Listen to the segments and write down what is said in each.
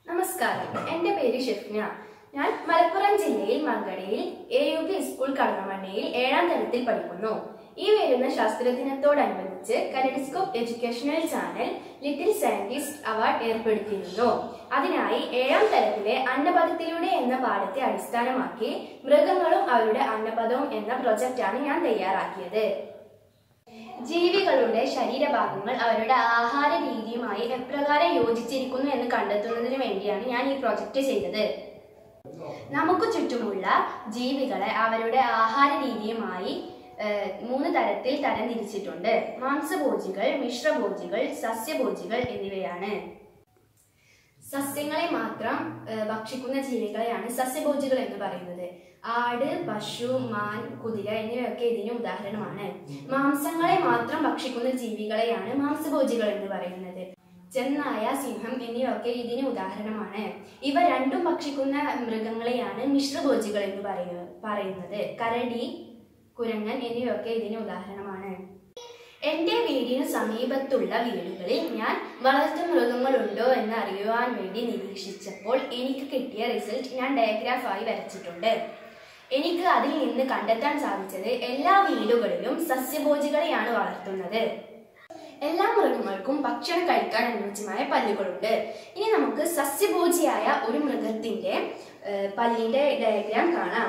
നമസ്കാരം എൻ്റെ പേര് ഷെഫ്ന ഞാൻ മലപ്പുറം ജില്ലയിൽ മങ്കടയിൽ എ യു പി സ്കൂൾ കടന്നമണ്ണയിൽ ഏഴാം തരത്തിൽ പഠിക്കുന്നു ഈ വരുന്ന ശാസ്ത്രദിനത്തോടനുബന്ധിച്ച് kaleidoscope educational channel little scientist award ഏർപ്പെടുത്തിയിരുന്നു അതിനായി ഏഴാം തരത്തിലെ അന്നപദത്തിലൂടെ എന്ന പാഠത്തെ അടിസ്ഥാനമാക്കി മൃഗങ്ങളും അവരുടെ അന്നപദവും എന്ന പ്രൊജക്റ്റാണ് ഞാൻ തയ്യാറാക്കിയത് ജീവികളുടെ ശരീരഭാഗങ്ങൾ അവരുടെ ആഹാര രീതിയുമായി എപ്രകാരം യോജിച്ചിരിക്കുന്നു എന്ന് കണ്ടെത്തുന്നതിന് വേണ്ടിയാണ് ഞാൻ ഈ പ്രൊജക്റ്റ് ചെയ്തത് നമുക്ക് ചുറ്റുമുള്ള ജീവികളെ അവരുടെ ആഹാര രീതിയുമായി ഏഹ്, മൂന്ന് തരത്തിൽ തരംതിരിച്ചിട്ടുണ്ട് മാംസഭോജികൾ മിശ്രഭോജികൾ സസ്യഭോജികൾ എന്നിവയാണ് സസ്യങ്ങളെ മാത്രം ഏഹ്, ഭക്ഷിക്കുന്ന ജീവികളെയാണ് സസ്യഭോജികൾ എന്ന് പറയുന്നത് ആട് പശു മാൻ കുതിര എന്നിവയൊക്കെ ഇതിന് ഉദാഹരണമാണ് മാംസങ്ങളെ മാത്രം ഭക്ഷിക്കുന്ന ജീവികളെയാണ് മാംസഭോജികൾ എന്ന് പറയുന്നത് ചെന്നായ സിംഹം എന്നിവയൊക്കെ ഇതിന് ഉദാഹരണമാണ് ഇവ രണ്ടും ഭക്ഷിക്കുന്ന മൃഗങ്ങളെയാണ് മിശ്രഭോജികൾ എന്ന് പറയുന്നത് പറയുന്നത് കരടി കുരങ്ങൻ എന്നിവയൊക്കെ ഇതിന് ഉദാഹരണമാണ് എന്റെ വീടിന് സമീപത്തുള്ള വീടുകളിൽ ഞാൻ വളർത്തു മൃഗങ്ങളുണ്ടോ എന്ന് അറിയുവാൻ വേണ്ടി നിരീക്ഷിച്ചപ്പോൾ എനിക്ക് കിട്ടിയ റിസൾട്ട് ഞാൻ ഡയഗ്രാഫായി വരച്ചിട്ടുണ്ട് എനിക്ക് അതിൽ നിന്ന് കണ്ടെത്താൻ സാധിച്ചത് എല്ലാ വീടുകളിലും സസ്യഭോജികളെയാണ് വളർത്തുന്നത് എല്ലാ മൃഗങ്ങൾക്കും ഭക്ഷണം കഴിക്കാൻ അനുയോജ്യമായ പല്ലുകളുണ്ട് ഇനി നമുക്ക് സസ്യഭോജിയായ ഒരു മൃഗത്തിന്റെ ഏഹ്, പല്ലിന്റെ ഡയഗ്രാം കാണാം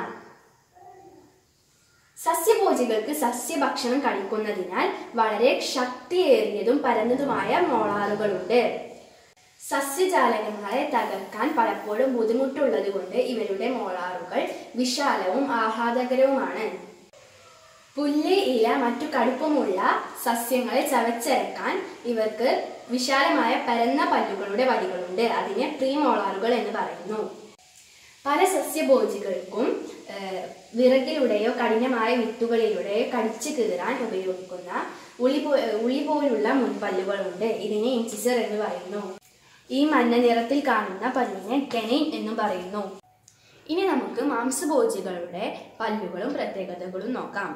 സസ്യഭോജികൾക്ക് സസ്യഭക്ഷണം കഴിക്കുന്നതിനാൽ വളരെ ശക്തിയേറിയതും പരന്നതുമായ മോളാറുകളുണ്ട് സസ്യജാലകങ്ങളെ തകർക്കാൻ പലപ്പോഴും ബുദ്ധിമുട്ടുള്ളത് കൊണ്ട് ഇവരുടെ മോളാറുകൾ വിശാലവും ആഹ്ലാദകരവുമാണ് പുല്ല് ഇല മറ്റു കടുപ്പമുള്ള സസ്യങ്ങളെ ചവച്ചരക്കാൻ ഇവർക്ക് വിശാലമായ പരന്ന പല്ലുകളുടെ വടികളുണ്ട് അതിനെ പ്രീമോളാറുകൾ എന്ന് പറയുന്നു പല സസ്യഭോജികൾക്കും ഏഹ്, വിറകിലൂടെയോ കഠിനമായ വിത്തുകളിലൂടെയോ കടിച്ചു കീറാൻ ഉപയോഗിക്കുന്ന ഉളി പോ ഉളി പോലുള്ള മുൻപല്ലുകളുണ്ട് ഇതിനെ ഇൻസിസർ എന്ന് പറയുന്നു ഈ മഞ്ഞ നിറത്തിൽ കാണുന്ന പല്ലിനെ കെനൈൻ എന്നും പറയുന്നു ഇനി നമുക്ക് മാംസഭോജികളുടെ പല്ലുകളും പ്രത്യേകതകളും നോക്കാം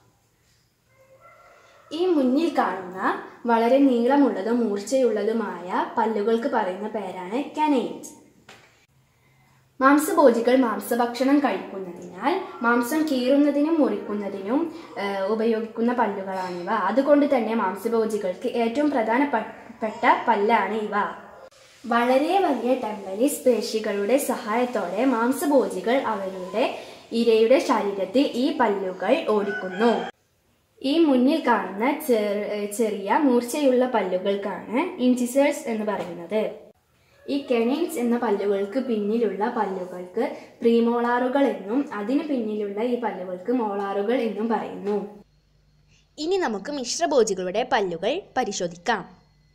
ഈ മുന്നിൽ കാണുന്ന വളരെ നീളമുള്ളതും മൂർച്ചയുള്ളതുമായ പല്ലുകൾക്ക് പറയുന്ന പേരാണ് കനൈൻസ് മാംസഭോജികൾ മാംസഭക്ഷണം കഴിക്കുന്നതിനാൽ മാംസം കീറുന്നതിനും മുറിക്കുന്നതിനും ഏഹ്, ഉപയോഗിക്കുന്ന പല്ലുകളാണിവ അതുകൊണ്ട് തന്നെ മാംസഭോജികൾക്ക് ഏറ്റവും പ്രധാനപ്പെട്ട പല്ലാണ് ഇവ വളരെ വലിയ ടെമ്പലിസ് പേശികളുടെ സഹായത്തോടെ മാംസഭോജികൾ അവരുടെ ഇരയുടെ ശരീരത്തിൽ ഈ പല്ലുകൾ ഓടിക്കുന്നു ഈ മുന്നിൽ കാണുന്ന ചെറു- ചെറിയ മൂർച്ചയുള്ള പല്ലുകൾക്കാണ് ഇൻസിസേഴ്സ് എന്ന് പറയുന്നത് ഈ കെനൈൻസ് എന്ന പല്ലുകൾക്ക് പിന്നിലുള്ള പല്ലുകൾക്ക് പ്രീമോളാറുകൾ എന്നും അതിന് പിന്നിലുള്ള ഈ പല്ലുകൾക്ക് മോളാറുകൾ എന്നും പറയുന്നു ഇനി നമുക്ക് മിശ്രഭോജികളുടെ പല്ലുകൾ പരിശോധിക്കാം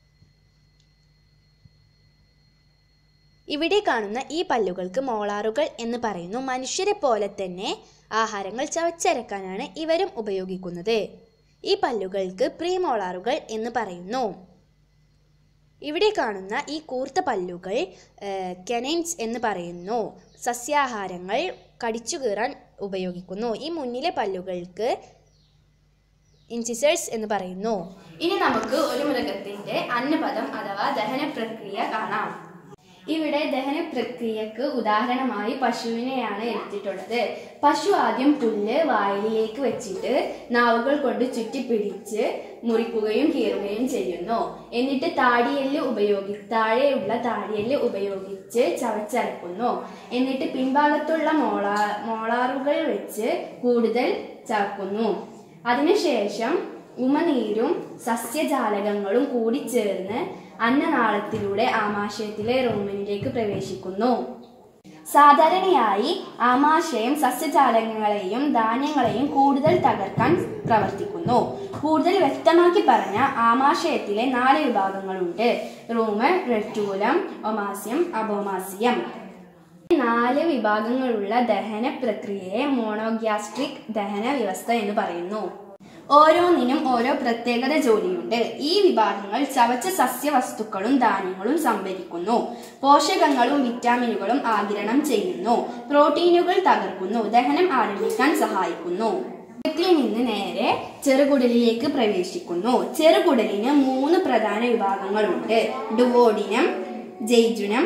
ഇവിടെ കാണുന്ന ഈ പല്ലുകൾക്ക് മോളാറുകൾ എന്ന് പറയുന്നു മനുഷ്യരെ പോലെ തന്നെ ആഹാരങ്ങൾ ചവച്ചരക്കാനാണ് ഇവരും ഉപയോഗിക്കുന്നത് ഈ പല്ലുകൾക്ക് പ്രീമോളാറുകൾ എന്ന് പറയുന്നു ഇവിടെ കാണുന്ന ഈ കൂർത്ത പല്ലുകൾ കെനൈൻസ് എന്ന് പറയുന്നു സസ്യാഹാരങ്ങൾ കടിച്ചു കീറാൻ ഉപയോഗിക്കുന്നു ഈ മുന്നിലെ പല്ലുകൾക്ക് ഇൻസിസേഴ്സ് എന്ന് പറയുന്നു ഇനി നമുക്ക് ഒരു മൃഗത്തിന്റെ അന്നപദം അഥവാ ദഹന പ്രക്രിയ കാണാം ഇവിടെ ദഹന പ്രക്രിയക്ക് ഉദാഹരണമായി പശുവിനെയാണ് എടുത്തിട്ടുള്ളത് പശു ആദ്യം പുല്ല് വായിലേക്ക് വെച്ചിട്ട് നാവുകൾ കൊണ്ട് ചുറ്റിപ്പിടിച്ച് മുറിക്കുകയും കീറുകയും ചെയ്യുന്നു എന്നിട്ട് താടിയെല്ല് ഉപയോഗി താഴെയുള്ള താടിയെല്ല് ഉപയോഗിച്ച് ചവച്ചരക്കുന്നു എന്നിട്ട് പിൻഭാഗത്തുള്ള മോളാ മോളാറുകൾ വെച്ച് കൂടുതൽ ചവക്കുന്നു അതിനുശേഷം ഉമനീരും സസ്യജാലകങ്ങളും കൂടിച്ചേർന്ന് അന്നനാളത്തിലൂടെ ആമാശയത്തിലെ റൂമിനിലേക്ക് പ്രവേശിക്കുന്നു സാധാരണയായി ആമാശയം സസ്യജാലകങ്ങളെയും ധാന്യങ്ങളെയും കൂടുതൽ തകർക്കാൻ പ്രവർത്തിക്കുന്നു കൂടുതൽ വ്യക്തമാക്കി പറഞ്ഞ ആമാശയത്തിലെ നാല് വിഭാഗങ്ങളുണ്ട് റൂമ് റെറ്റൂലം ഒമാസ്യം അബോമാസ്യം ഈ നാല് വിഭാഗങ്ങളുള്ള ദഹന പ്രക്രിയയെ മോണോഗ്യാസ്ട്രിക് ദഹന വ്യവസ്ഥ എന്ന് പറയുന്നു ഓരോന്നിനും ഓരോ പ്രത്യേകത ജോലിയുണ്ട് ഈ വിഭാഗങ്ങൾ ചവച്ച സസ്യവസ്തുക്കളും ധാന്യങ്ങളും സംഭരിക്കുന്നു പോഷകങ്ങളും വിറ്റാമിനുകളും ആഗിരണം ചെയ്യുന്നു പ്രോട്ടീനുകൾ തകർക്കുന്നു ദഹനം ആരംഭിക്കാൻ സഹായിക്കുന്നു ിൽ നിന്ന് നേരെ ചെറുകുടലിലേക്ക് പ്രവേശിക്കുന്നു ചെറുകുടലിന് മൂന്ന് പ്രധാന വിഭാഗങ്ങളുണ്ട് ഡുവോഡിനം ജൈജുനം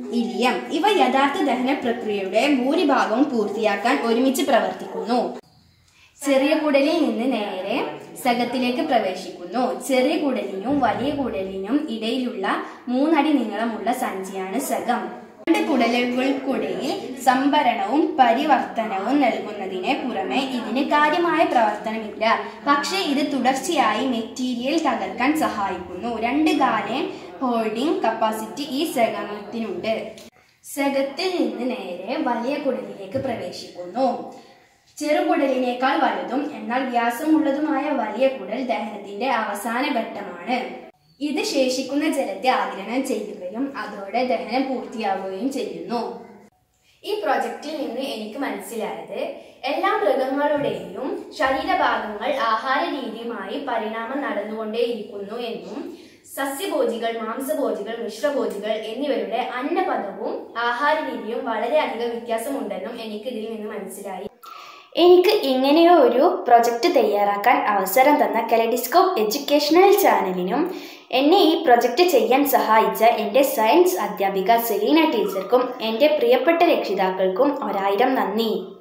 ഇലിയം ഇവ യഥാർത്ഥ ദഹന പ്രക്രിയയുടെ ഭൂരിഭാഗവും പൂർത്തിയാക്കാൻ ഒരുമിച്ച് പ്രവർത്തിക്കുന്നു ചെറിയ കുടലിൽ നിന്ന് നേരെ സകത്തിലേക്ക് പ്രവേശിക്കുന്നു ചെറിയ കുടലിനും വലിയ കുടലിനും ഇടയിലുള്ള മൂന്നടി നീളമുള്ള സഞ്ചിയാണ് സകം രണ്ട് കുടലുകൾക്കിടയിൽ സംഭരണവും പരിവർത്തനവും നൽകുന്നതിന് പുറമെ ഇതിന് കാര്യമായ പ്രവർത്തനമില്ല പക്ഷേ ഇത് തുടർച്ചയായി മെറ്റീരിയൽ തകർക്കാൻ സഹായിക്കുന്നു രണ്ട് കാലം ഹോൾഡിംഗ് കപ്പാസിറ്റി ഈ സഗമത്തിനുണ്ട് സഗത്തിൽ നിന്ന് നേരെ വലിയ കുടലിലേക്ക് പ്രവേശിക്കുന്നു ചെറുകുടലിനേക്കാൾ വലുതും എന്നാൽ വ്യാസമുള്ളതുമായ വലിയ കുടൽ ദഹനത്തിന്റെ അവസാന ഘട്ടമാണ് ഇത് ശേഷിക്കുന്ന ജലത്തെ ആഗിരണം ചെയ്യുകയും അതോടെ ദഹനം പൂർത്തിയാവുകയും ചെയ്യുന്നു ഈ പ്രൊജക്റ്റിൽ നിന്ന് എനിക്ക് മനസ്സിലായത് എല്ലാ മൃഗങ്ങളുടെയും ശരീരഭാഗങ്ങൾ ആഹാര രീതിയുമായി പരിണാമം നടന്നുകൊണ്ടേയിരിക്കുന്നു എന്നും സസ്യഭോജികൾ മാംസഭോജികൾ മിശ്രഭോജികൾ എന്നിവരുടെ അന്നപദവും ആഹാര രീതിയും വളരെയധികം വ്യത്യാസമുണ്ടെന്നും എനിക്ക് ഇതിൽ നിന്ന് മനസ്സിലായി എനിക്ക് ഇങ്ങനെയോ ഒരു പ്രൊജക്റ്റ് തയ്യാറാക്കാൻ അവസരം തന്ന കലഡിസ്കോപ്പ് എഡ്യൂക്കേഷണൽ ചാനലിനും എന്നെ ഈ പ്രൊജക്റ്റ് ചെയ്യാൻ സഹായിച്ച എൻ്റെ സയൻസ് അധ്യാപിക സെലീന ടീച്ചർക്കും എൻ്റെ പ്രിയപ്പെട്ട രക്ഷിതാക്കൾക്കും ഒരായിരം നന്ദി